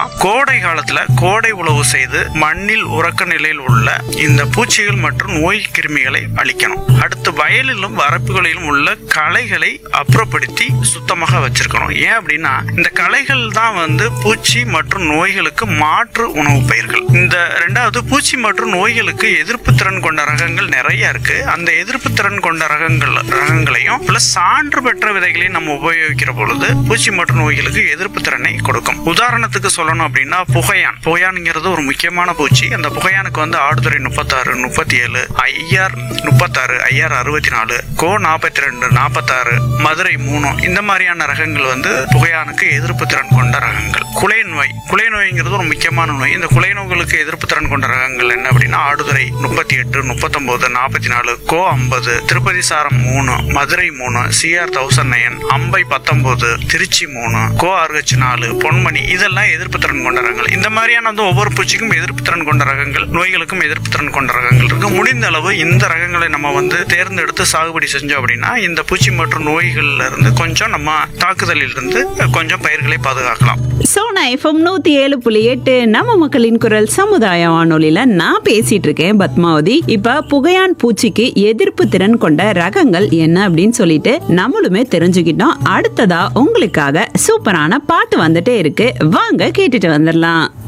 பண்ணலாம் கோடை காலத்துல கோடை உழவு செய்து மண்ணில் உறக்க நிலையில் உள்ள இந்த பூச்சிகள் மற்றும் நோய் கிருமிகளை அழிக்கணும் அடுத்து வயலிலும் வரப்புகளிலும் உள்ள களைகளை அப்புறப்படுத்தி சுத்தமாக வச்சிருக்கணும் ஏன் அப்படின்னா இந்த களைகள் தான் வந்து பூச்சி மற்றும் நோய்களுக்கு மாற்று உணவு பயிர்கள் இந்த ரெண்டாவது பூச்சி மற்றும் நோய்களுக்கு எதிர்ப்பு திறன் கொண்ட ரகங்கள் நிறைய இருக்கு அந்த எதிர்ப்பு திறன் கொண்ட ரகங்கள் ரகங்களையும் பிளஸ் சான்று பெற்ற விதைகளையும் நம்ம உபயோகிக்கிற பொழுது பூச்சி மற்றும் நோய்களுக்கு எதிர்ப்பு திறனை கொடுக்கும் உதாரணத்துக்கு சொல்லணும் அப்படின்னா புகையான் புகையான்ங்கிறது ஒரு முக்கியமான பூச்சி அந்த புகையானுக்கு வந்து ஆடுதுறை முப்பத்தாறு முப்பத்தி ஏழு ஐஆர் முப்பத்தாறு ஐஆர் அறுபத்தி நாலு கோ நாற்பத்தி ரெண்டு நாற்பத்தாறு மதுரை மூணு இந்த மாதிரியான ரகங்கள் வந்து புகையானுக்கு எதிர்ப்பு திறன் கொண்ட ரகங்கள் குலை நோய் குலை நோய்ங்கிறது ஒரு முக்கியமான நோய் இந்த குலை நோய்களுக்கு எதிர்ப்பு திறன் கொண்ட ரகங்கள் என்ன அப்படின்னா ஆடுதுறை முப்பத்தி எட்டு முப்பத்தொன்பது நாற்பத்தி நாலு கோ ஐம்பது திருப்பதி சாரம் மூணு மதுரை மூணு சிஆர் தௌசண்ட் நயன் அம்பை பத்தொன்பது திருச்சி மூணு கோ ஆர்ஹெச் நாலு பொன்மணி இதெல்லாம் எதிர்ப்பு திறன் கொண்ட ரகங்கள் இந்த மாதிரியான வந்து ஒவ்வொரு பூச்சிக்கும் எதிர்ப்பு திறன் கொண்ட ரகங்கள் நோய்களுக்கும் எதிர்ப்பு திறன் கொண்ட ரகங்கள் இருக்கு முடிந்த அளவு இந்த ரகங்களை நம்ம வந்து தேர்ந்தெடுத்து சாகுபடி செஞ்சோம் அப்படின்னா இந்த பூச்சி மற்றும் நோய்கள்ல இருந்து கொஞ்சம் நம்ம தாக்குதலில் இருந்து கொஞ்சம் பயிர்களை பாதுகாக்கலாம் சோனா எஃப்எம் நூத்தி ஏழு புள்ளி எட்டு நம்ம மக்களின் குரல் சமுதாய வானொலியில நான் பேசிட்டு இருக்கேன் பத்மாவதி இப்ப புகையான் பூச்சிக்கு எதிர்ப்பு திறன் கொண்ட ரகங்கள் என்ன அப்படின்னு சொல்லிட்டு நம்மளுமே தெரிஞ்சுக்கிட்டோம் அடுத்ததா உங்களுக்காக சூப்பரான பாட்டு வந்துட்டே இருக்கு வாங்க கேட்டுட்டு வந்துடலாம்